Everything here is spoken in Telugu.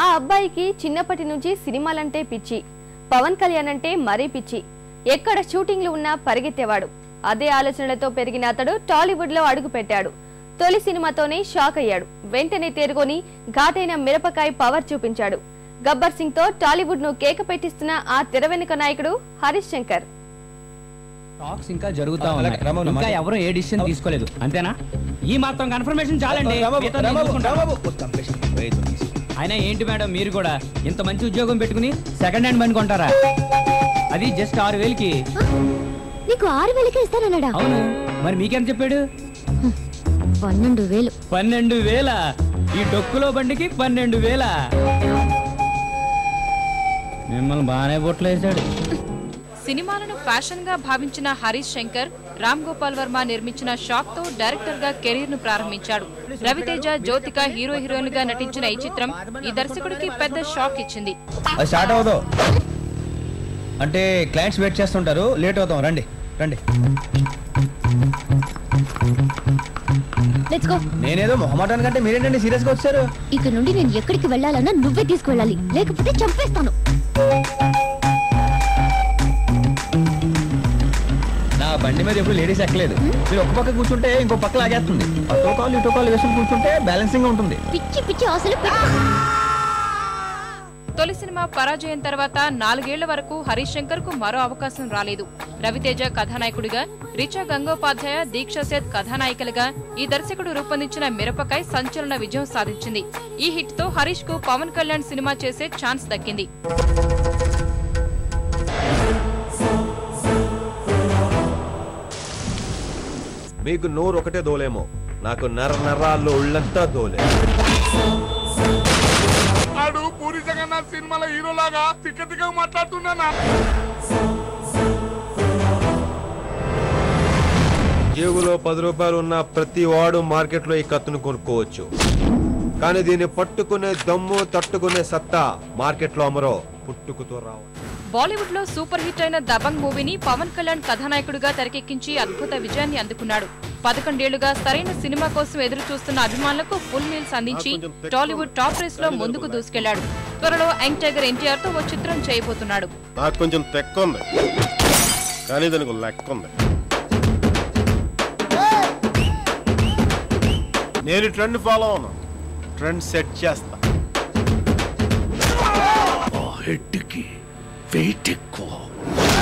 ఆ అబ్బాయికి చిన్నప్పటి నుంచి సినిమాలంటే పిచ్చి పవన్ కళ్యాణ్ అంటే మరీ పిచ్చి ఎక్కడ షూటింగ్లు ఉన్నా పరిగెత్తేవాడు అదే ఆలోచనలతో పెరిగిన అతడు టాలీవుడ్ లో అడుగు పెట్టాడు తొలి సినిమాతోనే షాక్ అయ్యాడు వెంటనే తేరుకొని ఘాటైన మిరపకాయ పవర్ చూపించాడు గబ్బర్ సింగ్ తో టాలీవుడ్ ను కేక పెట్టిస్తున్న ఆ తెర వెనుక నాయకుడు హరీష్ శంకర్ టాక్స్ ఇంకా జరుగుతా అలాగే, ఉన్నాయి రామబాబు, ఇంకా నమస్తే. ఎవరు ఏ డిసిషన్ తీసుకోలేదు అంతేనా ఈ మాత్రం కన్ఫర్మేషన్ చాలండి రాబాబు, మిగతా నేను రాబాబు, చూసుకుంటాను. రాబాబు. ఓ, చంపేసి. Wait, please. అయినా ఏంటి మేడం మీరు కూడా ఇంత మంచి ఉద్యోగం పెట్టుకుని సెకండ్ హ్యాండ్ బండి కొంటారా అది జస్ట్ ఆరు వేలకి నీకు ఆరు వేలకే ఇస్తానన్నాడా అవును మరి మీకేం చెప్పాడు పన్నెండు వేలు పన్నెండు వేల ఈ డొక్కులో బండికి పన్నెండు వేల మిమ్మల్ని బాగానే బొట్లు వేసాడు సినిమాలను ఫ్యాషన్ గా భావించిన హరీష్ శంకర్ రామ్ గోపాల్ వర్మ నిర్మించిన షాక్ తో డైరెక్టర్ గా కెరీర్ ను ప్రారంభించాడు రవితేజ జ్యోతిక హీరో హీరోయిన్ గా నటించిన ఈ చిత్రం ఈ దర్శకుడికి పెద్ద షాక్ ఇచ్చింది అది స్టార్ట్ అవుదాం అంటే క్లయింట్స్ వెయిట్ చేస్తుంటారు లేట్ అవుతాం రండి రండి లెట్స్ గో నేనేదో మొహమాటానికంటే మీరేంటండి సీరియస్ గా వచ్చారు ఇక నుండి నేను ఎక్కడికి వెళ్ళాలన్నా నువ్వే తీసుకువెళ్ళాలి లేకపోతే చంపేస్తాను నా బండి మీద ఎప్పుడు లేడీస్ ఎక్కలేదు మీరు ఒక పక్క కూర్చుంటే ఇంకో పక్క లాగేస్తుంది అటో కాలు ఇటో కాలు వేసుకుని కూర్చుంటే బ్యాలెన్సింగ్ గా ఉంటుంది పిచ్చి పిచ్చి ఆశలు పెట్టుకో. తొలి సినిమా పరాజయం తర్వాత నాలుగేళ్ల వరకు హరీష్ శంకర్ కు మరో అవకాశం రాలేదు రవితేజ కథానాయకుడిగా రిచా గంగోపాధ్యాయ దీక్ష సేత్ కథానాయికలుగా ఈ దర్శకుడు రూపొందించిన మిరపకాయ్ సంచలన విజయం సాధించింది ఈ హిట్ తో హరీష్ కు పవన్ కళ్యాణ్ సినిమా చేసే ఛాన్స్ దక్కింది మీకు నోరు ఒకటే దోలేమో నాకు నర నరాల్లో ఉళ్ళంతా దోలే ఆడు పూరి జగన్నాథ్ సినిమాలో హీరోలాగా తిక్క తిక్క మాట్లాడుతున్నానా జేబులో పది రూపాయలు ఉన్న ప్రతి వాడు మార్కెట్లో ఈ కత్తును కొనుక్కోవచ్చు కానీ దీన్ని పట్టుకునే దమ్ము తట్టుకునే సత్తా మార్కెట్లో అమరో పుట్టుకుతో రావు బాలీవుడ్ లో సూపర్ హిట్ అయిన దబంగ్ మూవీని పవన్ కళ్యాణ్ కథానాయకుడిగా తెరకెక్కించి అద్భుత విజయాన్ని అందుకున్నాడు పదకొండేళ్లుగా సరైన సినిమా కోసం ఎదురు చూస్తున్న అభిమానులకు ఫుల్ మీల్స్ అందించి టాలీవుడ్ టాప్ రేస్ లో ముందుకు దూసుకెళ్లాడు త్వరలో యంగ్ టైగర్ ఎన్టీఆర్ తో ఓ చిత్రం చేయబోతున్నాడు నాకు కొంచెం తెక్క ఉంది కానీ దానికి లెక్క ఉంది నేను ట్రెండ్ ఫాలో అవును ట్రెండ్ సెట్ చేస్తా ఆ హెడ్కి వెయిట్ ఎక్కువ